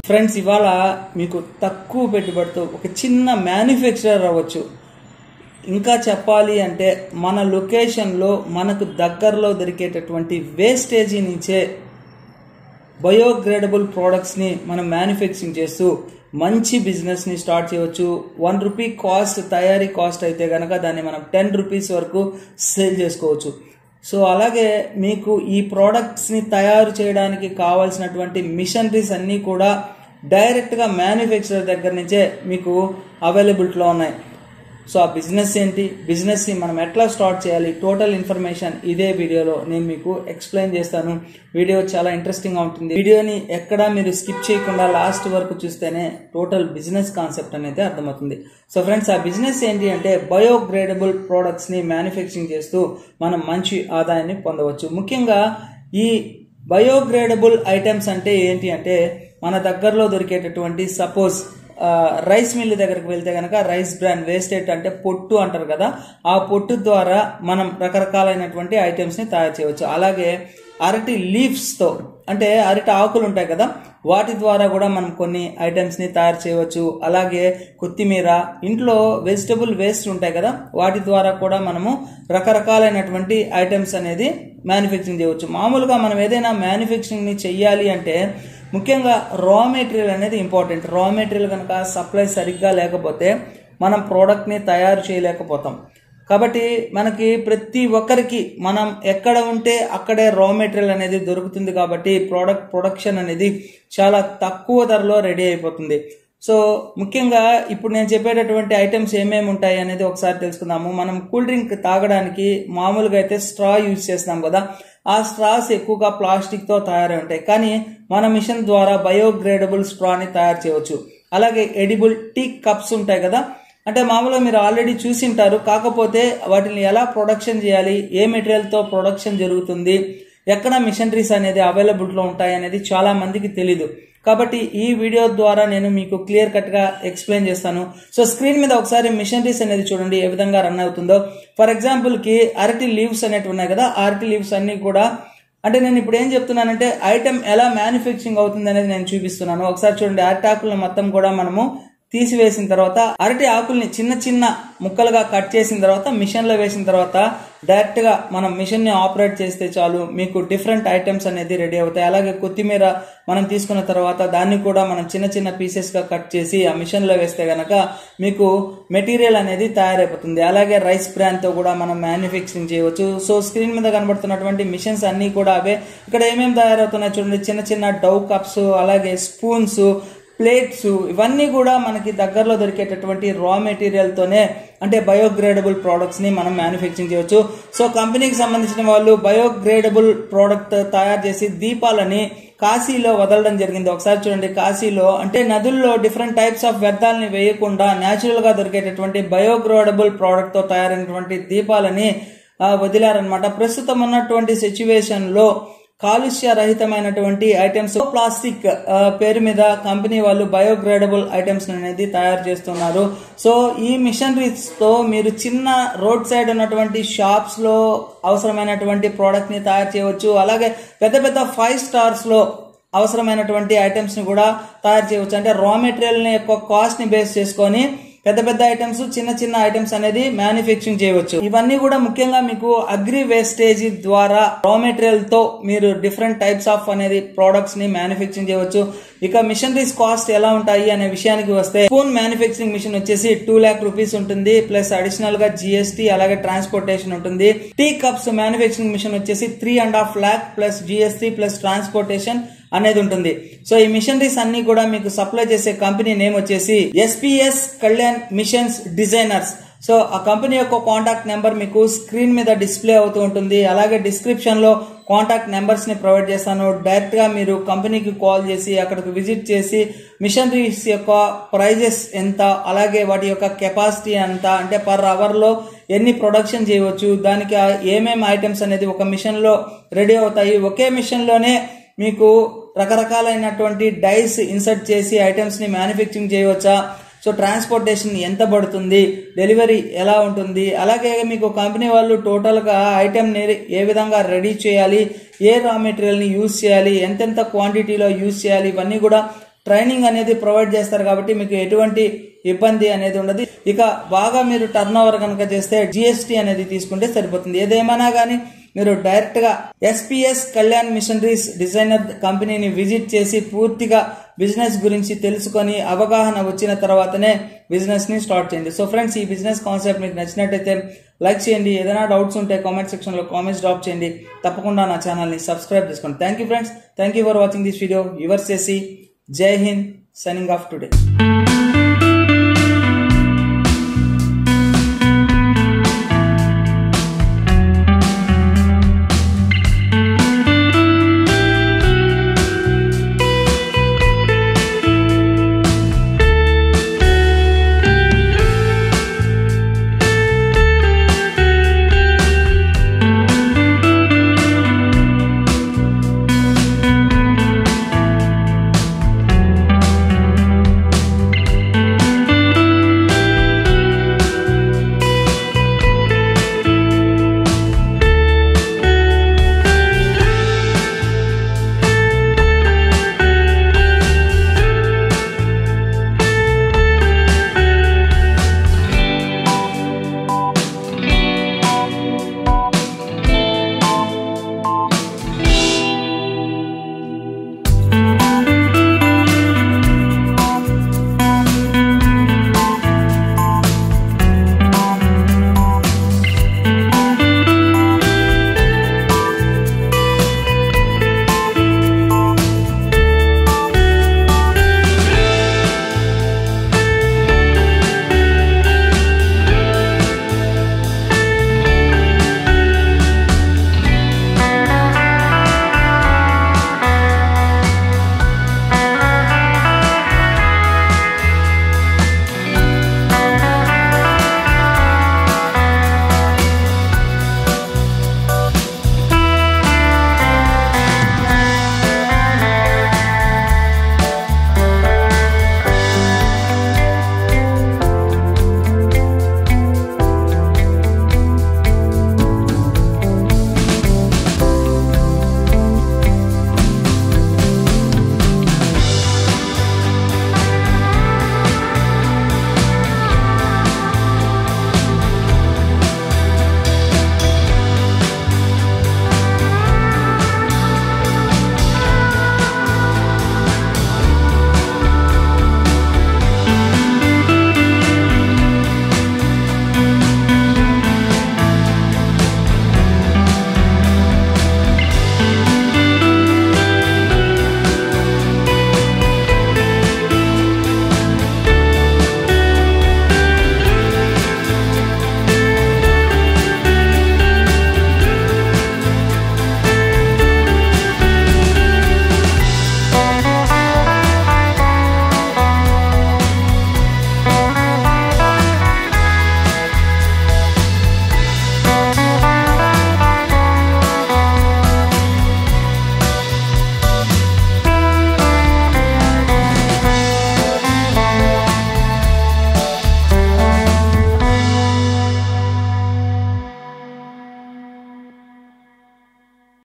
friends ఇవాళ మీకు తక్కువ పెట్టుబడితో ఒక చిన్న మ్యానుఫ్యాక్చరర్ అవ్వచ్చు ఇంకా చెప్పాలి అంటే మన లొకేషన్లో మనకు దగ్గరలో దొరికేటటువంటి వేస్టేజీ నుంచే బయోగ్రేడబుల్ ప్రోడక్ట్స్ని మనం మ్యానుఫ్యాక్చరింగ్ చేస్తూ మంచి బిజినెస్ని స్టార్ట్ చేయవచ్చు వన్ రూపీ కాస్ట్ తయారీ కాస్ట్ అయితే కనుక దాన్ని మనం టెన్ రూపీస్ వరకు సేల్ చేసుకోవచ్చు సో అలాగే మీకు ఈ ప్రోడక్ట్స్ని తయారు చేయడానికి కావాల్సినటువంటి మిషనరీస్ అన్నీ కూడా డైరెక్ట్గా మ్యానుఫ్యాక్చరర్ దగ్గర నుంచే మీకు అవైలబిలిటీలో ఉన్నాయి సో ఆ బిజినెస్ ఏంటి బిజినెస్ని మనం ఎట్లా స్టార్ట్ చేయాలి టోటల్ ఇన్ఫర్మేషన్ ఇదే వీడియోలో నేను మీకు ఎక్స్ప్లెయిన్ చేస్తాను వీడియో చాలా ఇంట్రెస్టింగ్గా ఉంటుంది వీడియోని ఎక్కడా మీరు స్కిప్ చేయకుండా లాస్ట్ వరకు చూస్తేనే టోటల్ బిజినెస్ కాన్సెప్ట్ అనేది అర్థమవుతుంది సో ఫ్రెండ్స్ ఆ బిజినెస్ ఏంటి అంటే బయోగ్రేడబుల్ ప్రోడక్ట్స్ని మ్యానుఫ్యాక్చరింగ్ చేస్తూ మనం మంచి ఆదాయాన్ని పొందవచ్చు ముఖ్యంగా ఈ బయోగ్రేడబుల్ ఐటమ్స్ అంటే ఏంటి అంటే మన దగ్గరలో దొరికేటటువంటి సపోజ్ రైస్ మిల్ దగ్గరకు వెళ్తే కనుక రైస్ బ్రాండ్ వేస్టేట్ అంటే పొట్టు అంటారు కదా ఆ పొట్టు ద్వారా మనం రకరకాలైనటువంటి ఐటమ్స్ని తయారు చేయవచ్చు అలాగే అరటి లీవ్స్తో అంటే అరటి ఆకులు ఉంటాయి కదా వాటి ద్వారా కూడా మనం కొన్ని ఐటమ్స్ని తయారు చేయవచ్చు అలాగే కొత్తిమీర ఇంట్లో వెజిటబుల్ వేస్ట్ ఉంటాయి కదా వాటి ద్వారా కూడా మనము రకరకాలైనటువంటి ఐటమ్స్ అనేది మ్యానుఫ్యాక్చరింగ్ చేయవచ్చు మామూలుగా మనం ఏదైనా మ్యానుఫ్యాక్చరింగ్ని చెయ్యాలి అంటే ముఖ్యంగా రా మెటీరియల్ అనేది ఇంపార్టెంట్ రా మెటీరియల్ కనుక సప్లై సరిగ్గా లేకపోతే మనం ప్రోడక్ట్ని తయారు చేయలేకపోతాం కాబట్టి మనకి ప్రతి ఒక్కరికి మనం ఎక్కడ ఉంటే అక్కడే రా మెటీరియల్ అనేది దొరుకుతుంది కాబట్టి ప్రోడక్ట్ ప్రొడక్షన్ అనేది చాలా తక్కువ ధరలో రెడీ అయిపోతుంది సో ముఖ్యంగా ఇప్పుడు నేను చెప్పేటటువంటి ఐటమ్స్ ఏమేమి ఉంటాయి అనేది ఒకసారి తెలుసుకుందాము మనం కూల్ డ్రింక్ తాగడానికి మామూలుగా అయితే స్ట్రా యూజ్ చేస్తాం కదా ఆ స్ట్రాస్ ఎక్కువగా ప్లాస్టిక్తో తయారై ఉంటాయి కానీ మన మిషన్ ద్వారా బయోగ్రేడబుల్ స్ట్రాని తయారు చేయవచ్చు అలాగే ఎడిబుల్ టీ కప్స్ ఉంటాయి కదా అంటే మామూలుగా మీరు ఆల్రెడీ చూసింటారు కాకపోతే వాటిని ఎలా ప్రొడక్షన్ చేయాలి ఏ మెటీరియల్తో ప్రొడక్షన్ జరుగుతుంది ఎక్కడ మిషనరీస్ అనేది అవైలబుల్లో ఉంటాయి అనేది చాలా మందికి తెలీదు కాబట్టి ఈ వీడియో ద్వారా నేను మీకు క్లియర్ కట్గా ఎక్స్ప్లెయిన్ చేస్తాను సో స్క్రీన్ మీద ఒకసారి మిషనరీస్ అనేది చూడండి ఏ విధంగా రన్ అవుతుందో ఫర్ ఎగ్జాంపుల్కి అరటి లీవ్స్ అనేవి ఉన్నాయి కదా అరటి లీవ్స్ అన్నీ కూడా అంటే నేను ఇప్పుడు ఏం చెప్తున్నానంటే ఐటమ్ ఎలా మ్యానుఫ్యాక్చరింగ్ అవుతుంది అనేది నేను చూపిస్తున్నాను ఒకసారి చూడండి అరటి ఆకులను మొత్తం కూడా మనము తీసివేసిన తర్వాత అరటి ఆకుల్ని చిన్న చిన్న ముక్కలుగా కట్ చేసిన తర్వాత మిషన్లో వేసిన తర్వాత డైరెక్ట్గా మనం మిషన్ని ఆపరేట్ చేస్తే చాలు మీకు డిఫరెంట్ ఐటమ్స్ అనేది రెడీ అవుతాయి అలాగే కొత్తిమీర మనం తీసుకున్న తర్వాత దాన్ని కూడా మనం చిన్న చిన్న పీసెస్గా కట్ చేసి ఆ మిషన్లో వేస్తే గనక మీకు మెటీరియల్ అనేది తయారైపోతుంది అలాగే రైస్ బ్రాండ్తో కూడా మనం మ్యానుఫ్యాక్చరింగ్ చేయవచ్చు సో స్క్రీన్ మీద కనబడుతున్నటువంటి మిషన్స్ అన్నీ కూడా అవే ఇక్కడ ఏమేమి తయారవుతున్నాయి చూడండి చిన్న చిన్న డౌ కప్స్ అలాగే స్పూన్స్ ప్లేట్స్ ఇవన్నీ కూడా మనకి దగ్గరలో దొరికేటటువంటి రా మెటీరియల్తోనే అంటే బయోగ్రేడబుల్ ప్రోడక్ట్స్ని మనం మ్యానుఫ్యాక్చరింగ్ చేయవచ్చు సో కంపెనీకి సంబంధించిన వాళ్ళు బయోగ్రేడబుల్ ప్రోడక్ట్ తయారు చేసి దీపాలని కాశీలో వదలడం జరిగింది ఒకసారి చూడండి కాశీలో అంటే నదుల్లో డిఫరెంట్ టైప్స్ ఆఫ్ వ్యర్థాలని వేయకుండా న్యాచురల్ గా దొరికేటటువంటి బయోగ్రేడబుల్ ప్రోడక్ట్ తో తయారైనటువంటి దీపాలని వదిలారనమాట ప్రస్తుతం ఉన్నటువంటి సిచ్యువేషన్ లో కాలుష్య రహితమైనటువంటి ఐటమ్స్ ప్లాస్టిక్ పేరు మీద కంపెనీ వాళ్ళు బయోగ్రేడబుల్ ఐటమ్స్ అనేది తయారు చేస్తున్నారు సో ఈ మిషనరీస్ తో మీరు చిన్న రోడ్ సైడ్ ఉన్నటువంటి షాప్స్ లో అవసరమైనటువంటి ప్రోడక్ట్ ని తయారు చేయవచ్చు అలాగే పెద్ద పెద్ద ఫైవ్ స్టార్స్ లో అవసరమైనటువంటి ఐటమ్స్ ని కూడా తయారు చేయవచ్చు అంటే రా మెటీరియల్ ని యొక్క కాస్ట్ ని బేస్ చేసుకొని పెద్ద పెద్ద ఐటమ్స్ చిన్న చిన్న ఐటమ్స్ అనేది మ్యానుఫ్యాక్చరింగ్ చేయవచ్చు ఇవన్నీ కూడా ముఖ్యంగా మీకు అగ్రి వేస్టేజ్ ద్వారా రా మెటీరియల్ తో మీరు డిఫరెంట్ టైప్స్ ఆఫ్ అనేది ప్రోడక్ట్స్ ని మ్యానుఫ్యాక్చరింగ్ చేయవచ్చు ఇక మిషనరీస్ కాస్ట్ ఎలా ఉంటాయి అనే విషయానికి వస్తే స్పూన్ మ్యానుఫ్యాక్చరింగ్ మిషన్ వచ్చేసి టూ ల్యాక్ రూపీస్ ఉంటుంది ప్లస్ అడిషనల్ గా జిఎస్టీ అలాగే ట్రాన్స్పోర్టేషన్ ఉంటుంది టీ కప్స్ మ్యానుఫ్యాక్చరింగ్ మిషన్ వచ్చేసి three and half lakh plus GST plus transportation అనేది ఉంటుంది సో ఈ మిషనరీస్ అన్ని కూడా మీకు సప్లై చేసే కంపెనీ నేమ్ వచ్చేసి SPS Kalyan machines designers so ఆ కంపెనీ యొక్క కాంటాక్ట్ నెంబర్ మీకు స్క్రీన్ మీద డిస్ప్లే అవుతూ ఉంటుంది అలాగే డిస్క్రిప్షన్ లో కాంటాక్ట్ నెంబర్స్ ని ప్రొవైడ్ చేస్తాను డైరెక్ట్ గా మీరు కంపెనీకి కాల్ చేసి అక్కడికి విజిట్ చేసి మిషనరీస్ యొక్క ప్రైజెస్ ఎంత అలాగే వాటి యొక్క కెపాసిటీ ఎంత అంటే పర్ అవర్ లో ఎన్ని ప్రొడక్షన్ చేయవచ్చు దానికి ఏమేమి ఐటమ్స్ అనేది ఒక మిషన్ లో రెడీ అవుతాయి ఒకే మిషన్ లోనే మీకు రకరకాలైనటువంటి డైస్ ఇన్సర్ట్ చేసి ఐటమ్స్ ని మ్యానుఫ్యాక్చరింగ్ చేయవచ్చా సో ట్రాన్స్పోర్టేషన్ ఎంత పడుతుంది డెలివరీ ఎలా ఉంటుంది అలాగే మీకు కంపెనీ వాళ్ళు టోటల్గా ఐటెంని ఏ విధంగా రెడీ చేయాలి ఏ రా మెటీరియల్ని యూజ్ చేయాలి ఎంతెంత క్వాంటిటీలో యూజ్ చేయాలి ఇవన్నీ కూడా ట్రైనింగ్ అనేది ప్రొవైడ్ చేస్తారు కాబట్టి మీకు ఎటువంటి ఇబ్బంది అనేది ఉండదు ఇక బాగా మీరు టర్న్ ఓవర్ కనుక చేస్తే జిఎస్టీ అనేది తీసుకుంటే సరిపోతుంది ఏదేమైనా కానీ మీరు డైరెక్ట్ గా ఎస్పీఎస్ కళ్యాణ్ మిషనరీస్ డిజైనర్ కంపెనీని విజిట్ చేసి పూర్తిగా బిజినెస్ గురించి తెలుసుకొని అవగాహన వచ్చిన తర్వాతనే బిజినెస్ ని స్టార్ట్ చేయండి సో ఫ్రెండ్స్ ఈ బిజినెస్ కాన్సెప్ట్ మీకు నచ్చినట్టయితే లైక్ చేయండి ఏదైనా డౌట్స్ ఉంటే కామెంట్ సెక్షన్ లో కామెంట్స్ డ్రాప్ చేయండి తప్పకుండా నా ఛానల్ ని సబ్స్క్రైబ్ చేసుకోండి thank you friends thank you for watching this video yours చేసి Jai Hind signing off today